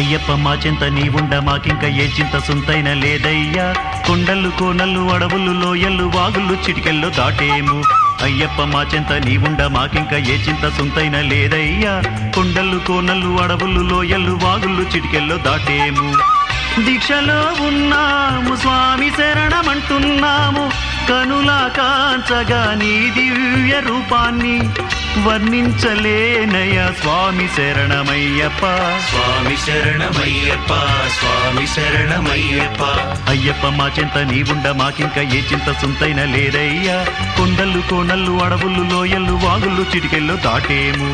అయ్యప్ప మా చింత నీవుండ మాకింక ఏ చింత సుంతైన లేదయ్యా కొండలు కోనలు అడవులు లోయలు వాగులు చిటికెళ్ళు దాటేము అయ్యప్ప మా చింత నీవుండ మాకింక ఏ చింత సుంతైన లేదయ్యా కొండలు కోనలు అడవులు లోయలు వాగులు చిటికెళ్ళు దాటేము దీక్షలో ఉన్నాము స్వామి శరణమంటున్నాము కనులా కాంచగా నీ దివ్య రూపాన్ని వర్ణించలేనయ స్వామి శరణమయ్యప్ప స్వామి శరణమయ్యప్ప స్వామి శరణమయ్యప్ప అయ్యప్ప మా చింత నీవుండ మాకింక ఏ చింత సుంతైన లేదయ్యా కొండలు కోనలు అడవులు లోయలు వాగులు చిటికెళ్ళు దాటేము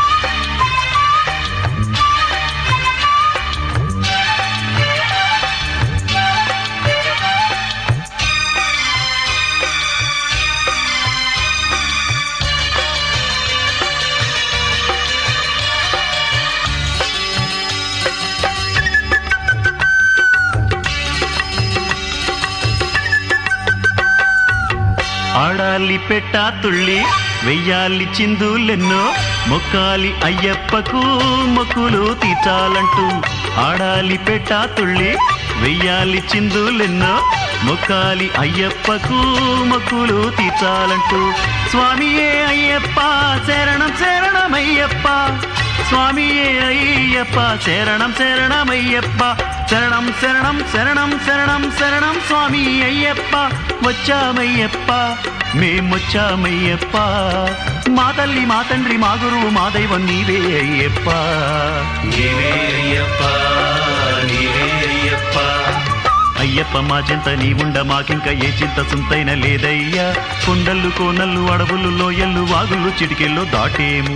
ఆడాలి పెట్ట తుళ్ళి వెయ్యాలి చిందులెన్నో మొక్కాలి అయ్యప్పకు మొక్కులు తీర్చాలంటూ ఆడాలి పెట్ట తుళ్ళి వెయ్యాలి చిందులెన్నో మొక్కాలి అయ్యప్పకు మొక్కులు తీర్చాలంటూ స్వామియే అయ్యప్ప శరణం శరణమయ్యప్ప స్వామియే అయ్యప్ప శరణం శరణమయ్యప్ప శరణం శరణం శరణం శరణం శరణం స్వామి అయ్యప్ప వచ్చామయ్యప్ప మేమొచ్చామయ్యప్ప మా తల్లి మా తండ్రి మా గురువు మా దైవం నీవే అయ్యప్ప నీవే అయ్యప్ప నీవే అయ్యప్ప అయ్యప్ప మా చింత నీవుండ మాకింక ఏ చింత సుంతైన లేదయ్యా కొండలు కోనలు అడవులు లోయలు వాగులు చిటికెళ్ళు దాటేము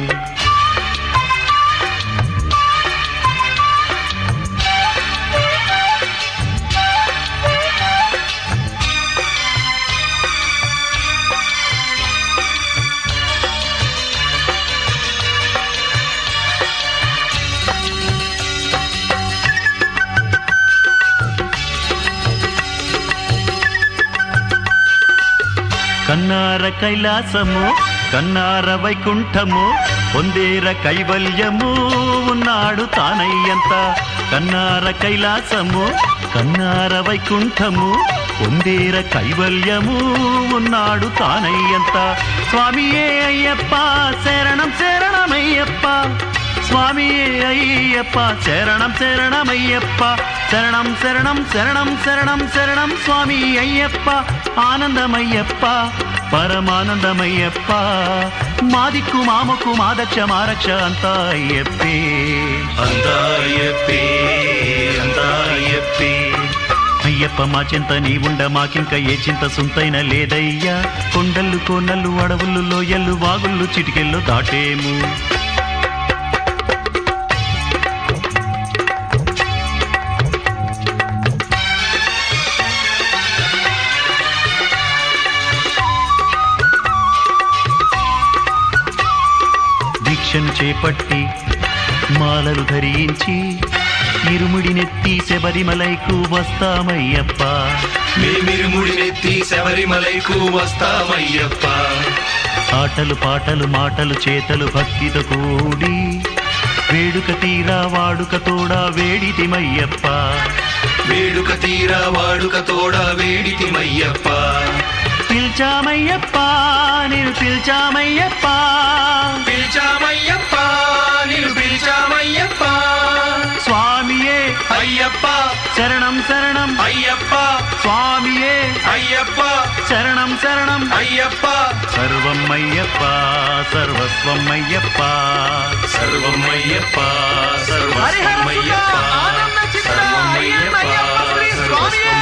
కన్నార కైలాసము కన్నార వైకుంఠము పొందేర కైవల్యము ఉన్నాడు తానయ్యంత కన్నార కైలాసము కన్నార వైకుంఠము పొందేర కైవల్యము ఉన్నాడు తానయ్యంత స్వామియే అయ్యప్ప శరణం శరణమయ్యప్ప స్వామియే అయ్యప్ప శరణం శరణమయ్యప్ప శరణం శరణం శరణం శరణం శరణం స్వామి అయ్యప్ప ఆనందమయ్యప్ప పరమానందమయ్యప్ప మాదిక్కు మామకు మాదక్ష మారక్ష అంతా అయ్యప్పే అంతా అయ్యప్పే అంతా అయ్యప్పే అయ్యప్ప మా చింత నీవుండ మాకింక ఏ చింత సుంతైన లేదయ్యా కొండలు కోనలు అడవులు లోయలు వాగుళ్ళు చిటికెళ్ళు దాటేము దీక్షను చేపట్టి మాలలు ధరించి ఇరుముడి నెత్తి శబరిమలైకు వస్తామయ్యప్ప మేమిరుముడినెత్తి శబరిమలైకు వస్తామయ్యప్ప ఆటలు పాటలు మాటలు చేతలు భక్తితో కూడి వేడుక తీరా వాడుక తోడా వేడితిమయ్యప్ప వేడుక తీరా వాడుక తోడ వేడితిమయ్యప్ప పిల్చామయ్యప్ప నేను పిల్చామయ్యప్ప పిలిచామయ్యప్ప నిన్ను పిలిచామయ్యప్ప స్వామియే అయ్యప్ప శరణం శరణం అయ్యప్ప స్వామియే అయ్యప్ప శరణం శరణం అయ్యప్ప సర్వం అయ్యప్ప సర్వస్వం అయ్యప్ప సర్వం అయ్యప్ప సర్వస్వం అయ్యప్ప సర్వం అయ్యప్ప సర్వస్వం